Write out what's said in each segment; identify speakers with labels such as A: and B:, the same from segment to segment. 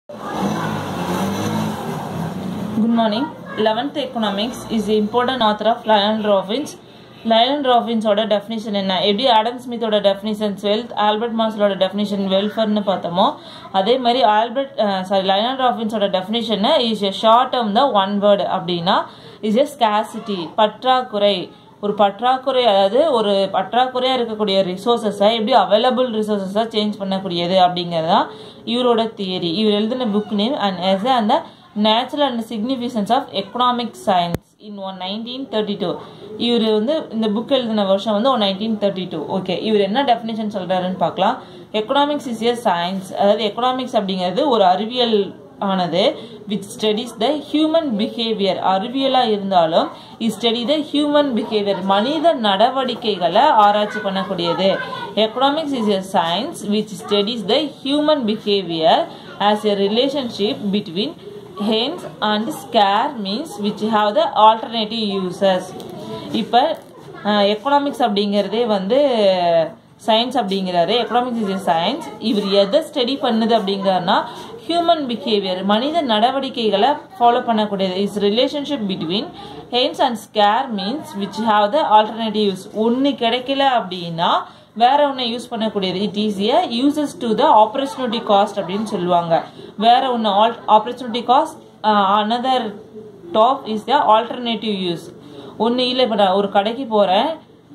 A: Good morning. 11th Economics is the important author of Lionel Robbins. Lionel ராபின்ஸோட definition என்ன எப்படி Adam ஸ்மித்தோட definitions wealth Albert மாஸ்லோட definition வெல்ஃபர்னு பார்த்தோமோ அதே மாதிரி ஆல்பர்ட் சாரி லயன் ராபின்ஸோட definition is a short term the one word அப்படின்னா இஸ் எ ஸ்கேசிட்டி பற்றாக்குறை ஒரு பற்றாக்குறை அதாவது ஒரு பற்றாக்குறையாக இருக்கக்கூடிய ரிசோர்ஸஸை எப்படி அவைலபிள் ரிசோர்ஸஸாக சேஞ்ச் பண்ணக்கூடியது அப்படிங்கிறது தான் இவரோட தியரி இவர் எழுதின புக் நேம் அண்ட் எஸ் அந்த nature and significance of economic science in one nineteen thirty two இவர் வந்து இந்த புக் எழுதின வருஷம் வந்து one nineteen thirty two okay இவர் என்ன டெஃபினேஷன் சொல்கிறாருன்னு பார்க்கலாம் எக்கனாமிக்ஸ் இஸ் ஏ சயின்ஸ் அதாவது எக்கனாமிக்ஸ் அப்படிங்கிறது ஒரு அறிவியல் ஆனது which studies the human behaviour அறிவியலாக இருந்தாலும் இ ஸ்டடி த ஹியூமன் பிஹேவியர் மனித நடவடிக்கைகளை ஆராய்ச்சி பண்ணக்கூடியது economics is a science which studies the human behaviour as a relationship between hence and scare means which have the alternative uses இப்போ economics அப்படிங்கிறதே வந்து சயின்ஸ் அப்படிங்கிறாரு எக்கனாமிக்ஸ் இஸ் சயின்ஸ் இவர் எதை ஸ்டடி பண்ணுது அப்படிங்கிறாருன்னா ஹியூமன் பிஹேவியர் மனித நடவடிக்கைகளை ஃபாலோ பண்ணக்கூடியது is relationship between ends and scarce means which have the alternatives ஒன்று கிடைக்கல அப்படின்னா வேற ஒன்று யூஸ் பண்ணக்கூடியது it is a uses to the opportunity cost அப்படின்னு சொல்லுவாங்க வேற ஒன்று all opportunity cost another top is the alternative use ஒன்று இல்லை இப்போ நான் ஒரு கடைக்கு போகிறேன்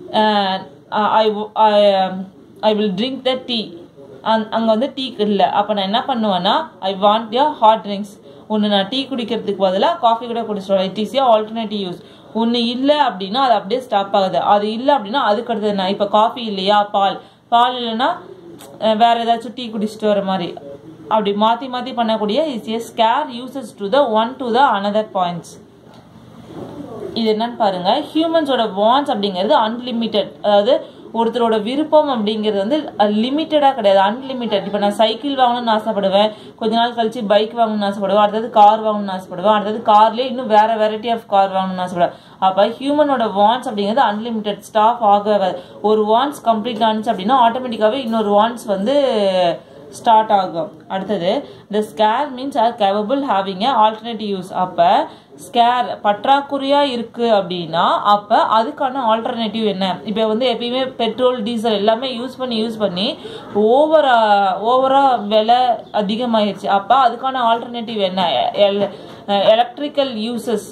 A: I I will drink the tea அங் அங்கே வந்து டீ இல்லை அப்போ நான் என்ன பண்ணுவேன்னா I want a hot drinks ஒன்று நான் டீ குடிக்கிறதுக்கு பதிலாக காஃபி கூட குடிச்சிடுவேன் it is a alternative use ஒன்று இல்லை அப்படின்னா அது அப்படியே ஸ்டாப் ஆகுது அது இல்லை அப்படின்னா அதுக்கு அடுத்தது நான் இப்போ காஃபி இல்லையா பால் பால் இல்லைன்னா வேற ஏதாச்சும் டீ குடிச்சிட்டு வர மாதிரி அப்படி மாற்றி மாற்றி பண்ணக்கூடிய is a scarce uses to the one to the another points இது என்னன்னு பாருங்க ஹியூமன்ஸோட வாண்ட்ஸ் அப்படிங்கிறது அன்லிமிட்டெட் அதாவது ஒருத்தரோட விருப்பம் அப்படிங்கிறது வந்து லிமிட்டடாக கிடையாது அன்லிமிட்டட் இப்போ நான் சைக்கிள் வாங்கணும்னு ஆசைப்படுவேன் கொஞ்ச நாள் கழிச்சு பைக் வாங்கணும்னு ஆசைப்படுவேன் அடுத்தது கார் வாங்கணும்னு ஆசைப்படுவேன் அடுத்தது கார்லேயே இன்னும் வேற வெரைட்டி ஆஃப் கார் வாங்கணும்னு ஆசைப்படுவேன் அப்போ ஹியூமனோட வாண்ட்ஸ் அப்படிங்கிறது அன்லிமிட்டட் ஸ்டாப் ஆக ஒரு வாண்ட்ஸ் கம்ப்ளீட் ஆனிச்சு அப்படின்னா ஆட்டோமேட்டிக்காகவே இன்னொரு வாண்ட்ஸ் வந்து ஸ்டார்ட் ஆகும் அடுத்தது the scarce means are capable having a alternative use அப்போ ஸ்கேர் பற்றாக்குறையாக இருக்குது அப்படின்னா அப்போ அதுக்கான ஆல்டர்னேட்டிவ் என்ன இப்போ வந்து எப்பயுமே பெட்ரோல் டீசல் எல்லாமே யூஸ் பண்ணி யூஸ் பண்ணி ஓவரா ஓவராக விலை அதிகமாகிடுச்சு அப்போ அதுக்கான ஆல்டர்னேட்டிவ் என்ன electrical uses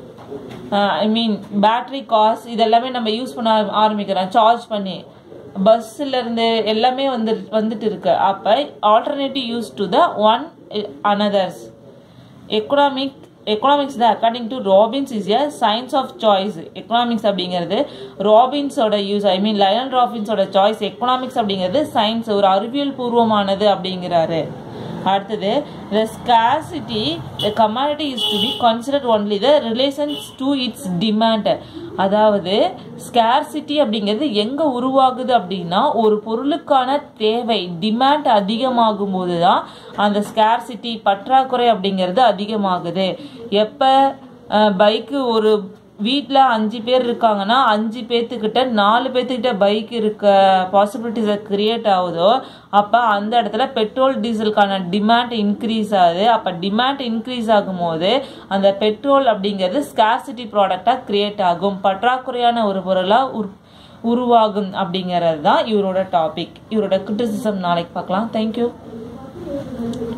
A: I mean battery gas இதெல்லாமே நம்ம யூஸ் பண்ண ஆரம்பிக்கிறோம் சார்ஜ் பண்ணி பஸ்ஸில் இருந்து எல்லாமே வந்து வந்துட்டு இருக்கு அப்போ alternative use to the one another's economic economics தான் according to Robbins is a science of choice economics அப்படிங்கிறது ராபின்ஸோட யூஸ் ஐ மீன் லயன் ராபின்ஸோட சாய்ஸ் எக்கனாமிக்ஸ் அப்படிங்கிறது சயின்ஸ் ஒரு அறிவியல் பூர்வமானது அப்படிங்கிறாரு அடுத்தது the scarcity the commodity is to be considered only the relations to its demand அதாவது ஸ்கேர்சிட்டி அப்படிங்கிறது எங்கே உருவாகுது அப்படின்னா ஒரு பொருளுக்கான தேவை டிமாண்ட் அதிகமாகும் போது தான் அந்த ஸ்கேர்சிட்டி பற்றாக்குறை அப்படிங்கிறது அதிகமாகுது எப்போ பைக்கு ஒரு வீட்டில் அஞ்சு பேர் இருக்காங்கன்னா அஞ்சு பேர்த்துக்கிட்ட நாலு பேர்த்துக்கிட்ட பைக் இருக்க பாசிபிலிட்டிஸை கிரியேட் ஆகுதோ அப்போ அந்த இடத்துல பெட்ரோல் டீசலுக்கான டிமாண்ட் இன்க்ரீஸ் ஆகுது அப்போ டிமாண்ட் இன்க்ரீஸ் ஆகும்போது அந்த பெட்ரோல் அப்படிங்கிறது ஸ்கேர்சிட்டி ப்ராடக்டாக கிரியேட் ஆகும் பற்றாக்குறையான ஒரு பொருளாக உர் உருவாகும் அப்படிங்கிறது தான் இவரோட டாபிக் இவரோட கிரிட்டிசிசம் நாளைக்கு பார்க்கலாம் தேங்க்யூ